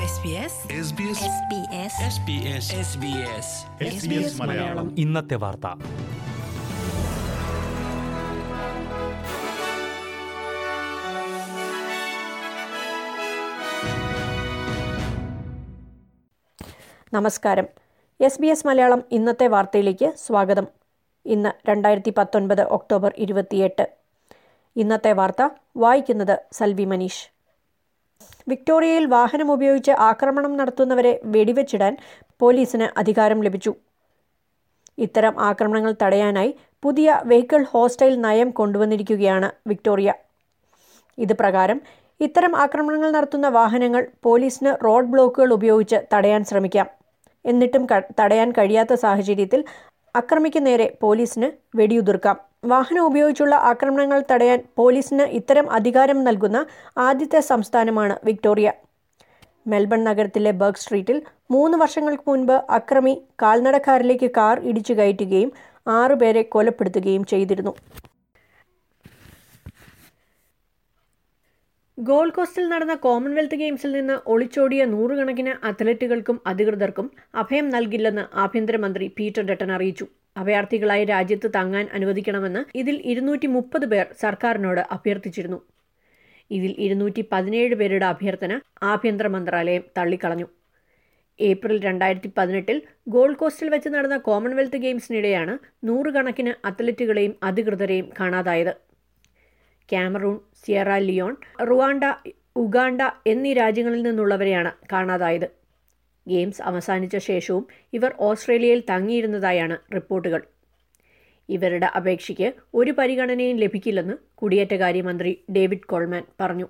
SBS Malayalam ഇന്നത്തെ വാർത്ത നമസ്കാരം എസ് ബി എസ് മലയാളം ഇന്നത്തെ വാർത്തയിലേക്ക് സ്വാഗതം ഇന്ന് രണ്ടായിരത്തി പത്തൊൻപത് ഒക്ടോബർ ഇരുപത്തിയെട്ട് ഇന്നത്തെ വാർത്ത വായിക്കുന്നത് സൽവി മനീഷ് വിക്ടോറിയയിൽ വാഹനം ഉപയോഗിച്ച് ആക്രമണം നടത്തുന്നവരെ വെടിവെച്ചിടാൻ പോലീസിന് അധികാരം ലഭിച്ചു ഇത്തരം ആക്രമണങ്ങൾ തടയാനായി പുതിയ വെഹിക്കിൾ ഹോസ്റ്റൈൽ നയം കൊണ്ടുവന്നിരിക്കുകയാണ് വിക്ടോറിയ ഇത് പ്രകാരം ഇത്തരം ആക്രമണങ്ങൾ നടത്തുന്ന വാഹനങ്ങൾ പോലീസിന് റോഡ് ബ്ലോക്കുകൾ ഉപയോഗിച്ച് തടയാൻ ശ്രമിക്കാം എന്നിട്ടും ക- തടയാൻ കഴിയാത്ത സാഹചര്യത്തിൽ അക്രമിക്ക് നേരെ പോലീസിന് വെടിയുതിർക്കാം വാഹനം ഉപയോഗിച്ചുള്ള ആക്രമണങ്ങൾ തടയാൻ പോലീസിന് ഇത്തരം അധികാരം നൽകുന്ന ആദ്യത്തെ സംസ്ഥാനമാണ് വിക്ടോറിയ മെൽബൺ നഗരത്തിലെ ബർഗ് സ്ട്രീറ്റിൽ മൂന്ന് വർഷങ്ങൾക്ക് മുൻപ് അക്രമി കാൽനടക്കാരിലേക്ക് കാർ ഇടിച്ചു കയറ്റുകയും ആറുപേരെ കൊലപ്പെടുത്തുകയും ചെയ്തിരുന്നു ഗോൾഡ് കോസ്റ്റിൽ നടന്ന കോമൺവെൽത്ത് ഗെയിംസിൽ നിന്ന് ഒളിച്ചോടിയ നൂറുകണക്കിന് അത്ലറ്റുകൾക്കും അധികൃതർക്കും അഭയം നൽകില്ലെന്ന് ആഭ്യന്തരമന്ത്രി പീറ്റർ ഡട്ടൻ അറിയിച്ചു അഭയാർത്ഥികളായി രാജ്യത്ത് തങ്ങാൻ അനുവദിക്കണമെന്ന് ഇതിൽ ഇരുന്നൂറ്റി മുപ്പത് പേർ സർക്കാരിനോട് അഭ്യർത്ഥിച്ചിരുന്നു ഇതിൽ ഇരുന്നൂറ്റി പതിനേഴ് പേരുടെ അഭ്യർത്ഥന ആഭ്യന്തര മന്ത്രാലയം തള്ളിക്കളഞ്ഞു ഏപ്രിൽ രണ്ടായിരത്തി പതിനെട്ടിൽ ഗോൾഡ് കോസ്റ്റിൽ വെച്ച് നടന്ന കോമൺവെൽത്ത് ഗെയിംസിനിടെയാണ് നൂറുകണക്കിന് അത്ലറ്റുകളെയും അധികൃതരെയും കാണാതായത് Cameroon Sierra Leone Rwanda Uganda എന്നീ രാജ്യങ്ങളിൽ നിന്നുള്ളവരെയാണ് കാണാതായത് ഗെയിംസ് അവസാനിച്ച ശേഷവും ഇവർ ഓസ്ട്രേലിയയിൽ തങ്ങിയിരുന്നതായാണ് റിപ്പോർട്ടുകൾ ഇവരുടെ അപേക്ഷയ്ക്ക് ഒരു പരിഗണനയും ലഭിക്കില്ലെന്ന് കുടിയേറ്റകാര്യമന്ത്രി ഡേവിഡ് കോൾമാൻ പറഞ്ഞു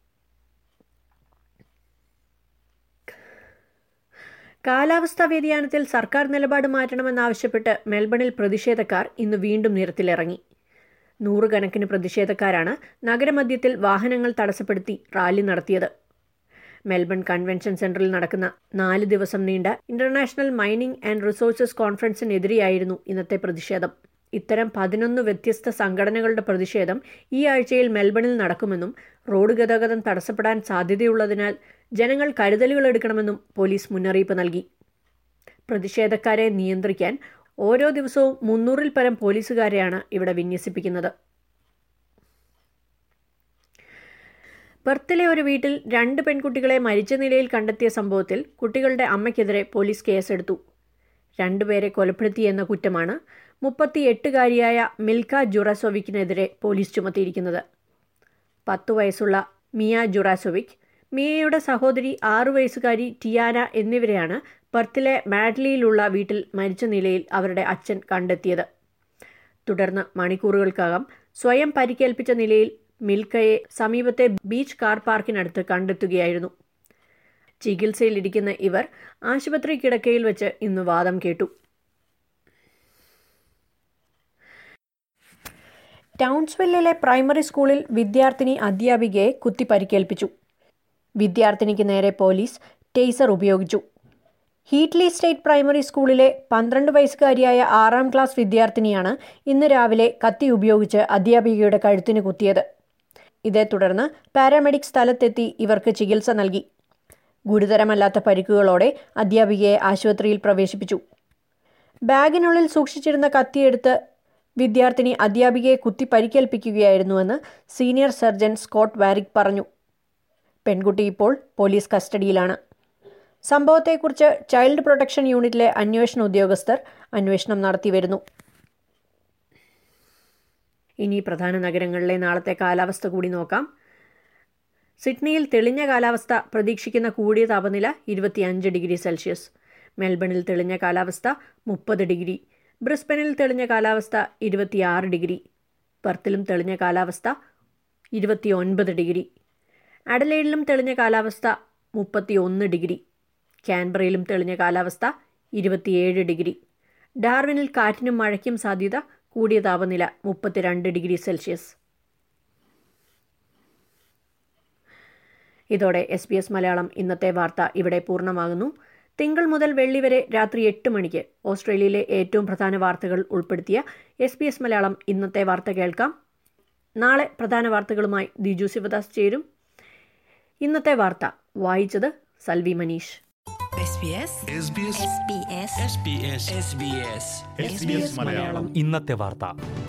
കാലാവസ്ഥാ വ്യതിയാനത്തിൽ സർക്കാർ നിലപാട് മാറ്റണമെന്നാവശ്യപ്പെട്ട് മെൽബണിൽ പ്രതിഷേധക്കാർ ഇന്ന് വീണ്ടും നിരത്തിലിറങ്ങി നൂറുകണക്കിന് പ്രതിഷേധക്കാരാണ് നഗരമധ്യത്തിൽ വാഹനങ്ങൾ തടസ്സപ്പെടുത്തി റാലി നടത്തിയത് മെൽബൺ കൺവെൻഷൻ സെന്ററിൽ നടക്കുന്ന നാല് ദിവസം നീണ്ട ഇന്റർനാഷണൽ മൈനിംഗ് ആൻഡ് റിസോഴ്സസ് കോൺഫറൻസിനെതിരെയായിരുന്നു ഇന്നത്തെ പ്രതിഷേധം ഇത്തരം പതിനൊന്ന് വ്യത്യസ്ത സംഘടനകളുടെ പ്രതിഷേധം ഈ ആഴ്ചയിൽ മെൽബണിൽ നടക്കുമെന്നും റോഡ് ഗതാഗതം തടസ്സപ്പെടാൻ സാധ്യതയുള്ളതിനാൽ ജനങ്ങൾ കരുതലുകൾ എടുക്കണമെന്നും പോലീസ് മുന്നറിയിപ്പ് നൽകി പ്രതിഷേധക്കാരെ നിയന്ത്രിക്കാൻ ഓരോ ദിവസവും മുന്നൂറിൽ പരം പോലീസുകാരെയാണ് ഇവിടെ വിന്യസിപ്പിക്കുന്നത് പെർത്തിലെ ഒരു വീട്ടിൽ രണ്ട് പെൺകുട്ടികളെ മരിച്ച നിലയിൽ കണ്ടെത്തിയ സംഭവത്തിൽ കുട്ടികളുടെ അമ്മയ്ക്കെതിരെ പോലീസ് കേസെടുത്തു രണ്ടുപേരെ കൊലപ്പെടുത്തിയെന്ന കുറ്റമാണ് മുപ്പത്തിയെട്ടുകാരിയായ മിൽക്ക ജുറാസോവിക്കിനെതിരെ പോലീസ് ചുമത്തിയിരിക്കുന്നത് പത്തു വയസ്സുള്ള മിയ ജുറാസോവിക് മിയയുടെ സഹോദരി ആറു വയസ്സുകാരി ടിയാന എന്നിവരെയാണ് പെർത്തിലെ മാഡ്ലിയിലുള്ള വീട്ടിൽ മരിച്ച നിലയിൽ അവരുടെ അച്ഛൻ കണ്ടെത്തിയത് തുടർന്ന് മണിക്കൂറുകൾക്കകം സ്വയം പരിക്കേൽപ്പിച്ച നിലയിൽ മിൽക്കയെ സമീപത്തെ ബീച്ച് കാർ പാർക്കിനടുത്ത് കണ്ടെത്തുകയായിരുന്നു ചികിത്സയിലിരിക്കുന്ന ഇവർ ആശുപത്രി കിടക്കയിൽ വെച്ച് ഇന്ന് വാദം കേട്ടു ടൗൺസ്വില്ലിലെ പ്രൈമറി സ്കൂളിൽ വിദ്യാർത്ഥിനി അധ്യാപികയെ കുത്തി പരിക്കേൽപ്പിച്ചു വിദ്യാർത്ഥിനിക്ക് നേരെ പോലീസ് ടേസർ ഉപയോഗിച്ചു ഹീറ്റ്ലി സ്റ്റേറ്റ് പ്രൈമറി സ്കൂളിലെ പന്ത്രണ്ട് വയസ്സുകാരിയായ ആറാം ക്ലാസ് വിദ്യാർത്ഥിനിയാണ് ഇന്ന് രാവിലെ കത്തി ഉപയോഗിച്ച് അധ്യാപികയുടെ കഴുത്തിന് കുത്തിയത് ഇതേ തുടർന്ന് പാരാമെഡിക് സ്ഥലത്തെത്തി ഇവർക്ക് ചികിത്സ നൽകി ഗുരുതരമല്ലാത്ത പരിക്കുകളോടെ അധ്യാപികയെ ആശുപത്രിയിൽ പ്രവേശിപ്പിച്ചു ബാഗിനുള്ളിൽ സൂക്ഷിച്ചിരുന്ന കത്തിയെടുത്ത് വിദ്യാർത്ഥിനി അധ്യാപികയെ കുത്തി പരിക്കേൽപ്പിക്കുകയായിരുന്നുവെന്ന് സീനിയർ സർജൻ സ്കോട്ട് വാരിക് പറഞ്ഞു പെൺകുട്ടി ഇപ്പോൾ പോലീസ് കസ്റ്റഡിയിലാണ് സംഭവത്തെക്കുറിച്ച് ചൈൽഡ് പ്രൊട്ടക്ഷൻ യൂണിറ്റിലെ അന്വേഷണ ഉദ്യോഗസ്ഥർ അന്വേഷണം നടത്തിവരുന്നു ഇനി പ്രധാന നഗരങ്ങളിലെ നാളത്തെ കാലാവസ്ഥ കൂടി നോക്കാം സിഡ്നിയിൽ തെളിഞ്ഞ കാലാവസ്ഥ പ്രതീക്ഷിക്കുന്ന കൂടിയ താപനില ഇരുപത്തിയഞ്ച് ഡിഗ്രി സെൽഷ്യസ് മെൽബണിൽ തെളിഞ്ഞ കാലാവസ്ഥ മുപ്പത് ഡിഗ്രി ബ്രിസ്ബനിൽ തെളിഞ്ഞ കാലാവസ്ഥ ഇരുപത്തിയാറ് ഡിഗ്രി പെർത്തിലും തെളിഞ്ഞ കാലാവസ്ഥ ഇരുപത്തിയൊൻപത് ഡിഗ്രി അഡലൈഡിലും തെളിഞ്ഞ കാലാവസ്ഥ മുപ്പത്തിയൊന്ന് ഡിഗ്രി കാൻബറയിലും തെളിഞ്ഞ കാലാവസ്ഥ ഇരുപത്തിയേഴ് ഡിഗ്രി ഡാർവിനിൽ കാറ്റിനും മഴയ്ക്കും സാധ്യത കൂടിയ താപനില മുപ്പത്തിരണ്ട് ഡിഗ്രി സെൽഷ്യസ് ഇതോടെ എസ് ബി എസ് മലയാളം ഇന്നത്തെ വാർത്ത ഇവിടെ പൂർണ്ണമാകുന്നു തിങ്കൾ മുതൽ വെള്ളി വരെ രാത്രി എട്ട് മണിക്ക് ഓസ്ട്രേലിയയിലെ ഏറ്റവും പ്രധാന വാർത്തകൾ ഉൾപ്പെടുത്തിയ എസ് ബി എസ് മലയാളം ഇന്നത്തെ വാർത്ത കേൾക്കാം നാളെ പ്രധാന വാർത്തകളുമായി ദിജു ശിവദാസ് ചേരും ഇന്നത്തെ വാർത്ത വായിച്ചത് സൽവി മനീഷ് SBS മലയാളം ഇന്നത്തെ വാർത്ത